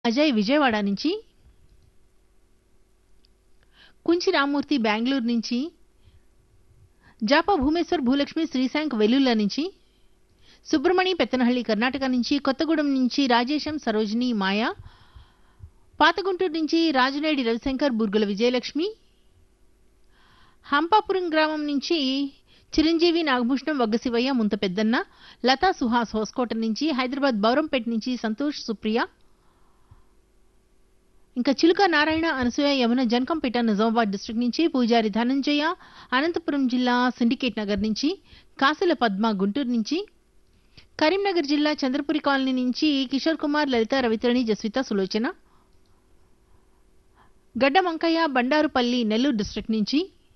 అజయ్ విజయవాడ నుంచి కుంచి రామ్మూర్తి బెంగళూరు నుంచి జాపా భూమేశ్వర్ భూలక్ష్మి శ్రీశాంక్ వెల్లుల్ల నుంచి సుబ్రమణి పెత్తనహళ్లి కర్ణాటక నుంచి కొత్తగూడెం నుంచి రాజేశం సరోజిని మాయా పాతగుంటూరు నుంచి రాజునేడి రవిశంకర్ బుర్గుల విజయలక్ష్మి హంపాపురం గ్రామం నుంచి చిరంజీవి నాగభూషణం వగ్గశివయ్య ముంత పెద్దన్న లతా సుహాస్ హోస్కోట నుంచి హైదరాబాద్ బౌరంపేట నుంచి సంతోష్ సుప్రియ ఇంకా చిలుక నారాయణ అనసూయ యమున జనకంపేట నిజామాబాద్ డిస్ట్రిక్ట్ నుంచి పూజారి ధనంజయ అనంతపురం జిల్లా సిండికేట్ నగర్ నుంచి కాసుల పద్మ గుంటూరు నుంచి కరీంనగర్ జిల్లా చంద్రపురి కాలనీ నుంచి కిషోర్ కుమార్ లలిత రవితరణి జస్విత సులోచన గడ్డ వంకయ్య బండారుపల్లి నెల్లూరు డిస్ట్రిక్ట్ నుంచి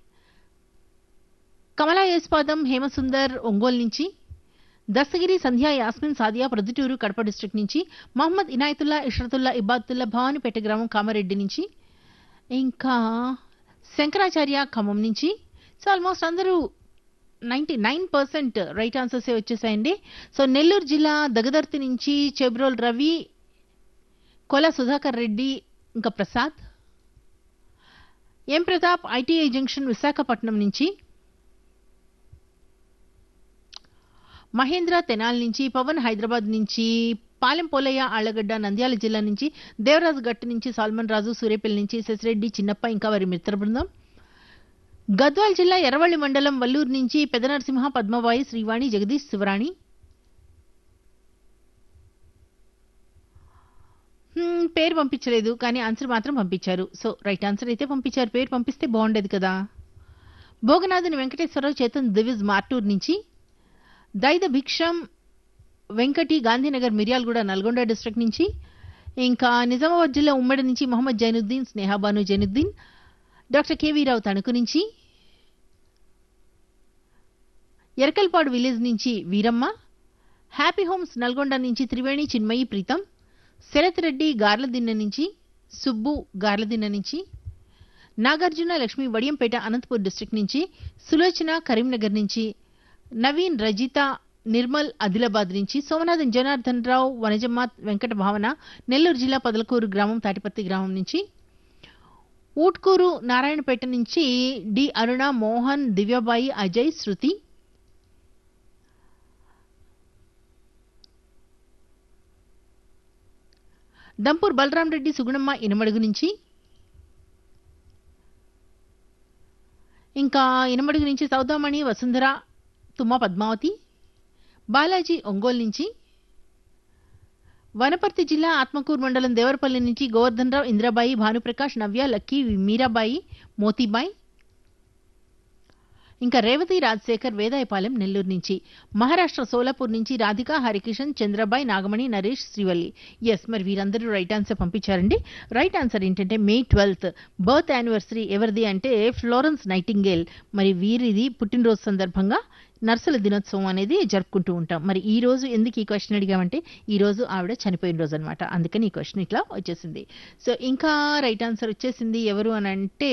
కమలా యేస్పాదం హేమసుందర్ ఒంగోలు నుంచి దస్తగిరి సంధ్య యాస్మిన్ సాదియా ప్రొద్దుటూరు కడప డిస్ట్రిక్ట్ నుంచి మహమ్మద్ ఇనాయతుల్లా ఇష్రతుల్లా ఇబాతుల్లా భవానీపేట గ్రామం కామారెడ్డి నుంచి ఇంకా శంకరాచార్య ఖమ్మం నుంచి సో ఆల్మోస్ట్ అందరూ నైంటీ నైన్ పర్సెంట్ రైట్ ఆన్సర్సే వచ్చేసాయండి సో నెల్లూరు జిల్లా దగదర్తి నుంచి చెబ్రోల్ రవి కొల సుధాకర్ రెడ్డి ఇంకా Prasad M Pratap ITI junction Visakhapatnam నుంచి మహేంద్ర తెనాల్ నుంచి పవన్ హైదరాబాద్ నుంచి పాలెం పోలయ్య ఆళ్లగడ్డ నంద్యాల జిల్లా నుంచి దేవరాజు గట్టు నుంచి సాల్మన్ రాజు సూర్యపల్లి నుంచి శశిరెడ్డి చిన్నప్ప ఇంకా వారి మిత్ర బృందం గద్వాల్ జిల్లా ఎర్రవల్లి మండలం వల్లూరు నుంచి పెదనరసింహ పద్మవాయి శ్రీవాణి జగదీష్ శివరాణి హ్మ్, పేరు పంపించలేదు కానీ ఆన్సర్ మాత్రం పంపించారు సో రైట్ ఆన్సర్ అయితే పంపించారు పేరు పంపిస్తే బాగుండేది కదా భోగనాథుని వెంకటేశ్వరరావు చేతన్ దివిజ్ మార్టూర్ నుంచి దైద భిక్షం వెంకటి గాంధీనగర్ మిర్యాలగూడ నల్గొండ డిస్ట్రిక్ట్ నుంచి ఇంకా నిజామాబాద్ జిల్లా ఉమ్మడి నుంచి మొహమ్మద్ జైనుద్దీన్ స్నేహాబాను జైనుద్దీన్ డాక్టర్ కేవీ రావు తణుకు నుంచి ఎరకల్పాడు విలేజ్ నుంచి వీరమ్మ హ్యాపీ హోమ్స్ నల్గొండ నుంచి త్రివేణి చిన్మయి ప్రీతం శరత్ రెడ్డి గార్లదిన్న నుంచి సుబ్బు గార్లదిన్న నుంచి నాగార్జున లక్ష్మి వడియంపేట అనంతపూర్ డిస్ట్రిక్ట్ నుంచి సులోచన కరీంనగర్ నుంచి నవీన్ రజిత నిర్మల్ ఆదిలాబాద్ నుంచి సోమనాథన్ జనార్దన్ రావు వనజమ్మ వెంకట భావన నెల్లూరు జిల్లా పదలకూరు గ్రామం తాటిపత్తి గ్రామం నుంచి ఊట్కూరు నారాయణపేట నుంచి డి అరుణ మోహన్ దివ్యబాయి అజయ్ శృతి దంపూర్ బలరాం రెడ్డి సుగుణమ్మ ఇనమడుగు నుంచి ఇంకా ఇనమడుగు నుంచి సౌదామణి వసుంధర తుమ్మ పద్మావతి బాలాజీ ఒంగోలు నుంచి వనపర్తి జిల్లా ఆత్మకూరు మండలం దేవరపల్లి నుంచి గోవర్ధన్ రావు ఇంద్రాబాయి భానుప్రకాష్ నవ్య లక్కీ మీరాబాయి మోతీబాయి ఇంకా రేవతి రాజశేఖర్ వేదాయపాలెం నెల్లూరు నుంచి మహారాష్ట్ర సోలాపూర్ నుంచి రాధిక హరికిషన్ చంద్రబాయ్ నాగమణి నరేష్ శ్రీవల్లి ఎస్ మరి వీరందరూ రైట్ ఆన్సర్ పంపించారండి రైట్ ఆన్సర్ ఏంటంటే మే ట్వెల్త్ బర్త్ యానివర్సరీ ఎవరిది అంటే ఫ్లోరెన్స్ నైటింగేల్ మరి వీరిది పుట్టినరోజు సందర్భంగా నర్సుల దినోత్సవం అనేది జరుపుకుంటూ ఉంటాం మరి ఈ రోజు ఎందుకు ఈ క్వశ్చన్ అడిగామంటే ఈ రోజు ఆవిడ చనిపోయిన రోజు అనమాట అందుకని ఈ క్వశ్చన్ ఇట్లా వచ్చేసింది సో ఇంకా రైట్ ఆన్సర్ వచ్చేసింది ఎవరు అని అంటే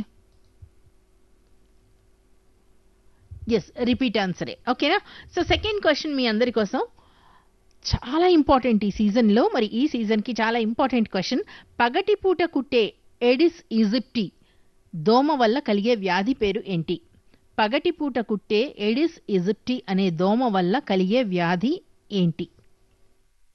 ఎస్ రిపీట్ ఆన్సరే ఓకేనా సో సెకండ్ క్వశ్చన్ మీ అందరి కోసం చాలా ఇంపార్టెంట్ ఈ సీజన్లో మరి ఈ సీజన్కి చాలా ఇంపార్టెంట్ క్వశ్చన్ పగటిపూట కుట్టే ఎడిస్ ఈజిప్టి దోమ వల్ల కలిగే వ్యాధి పేరు ఏంటి పగటిపూట కుట్టే ఎడిస్ ఈజిప్టి అనే దోమ వల్ల కలిగే వ్యాధి ఏంటి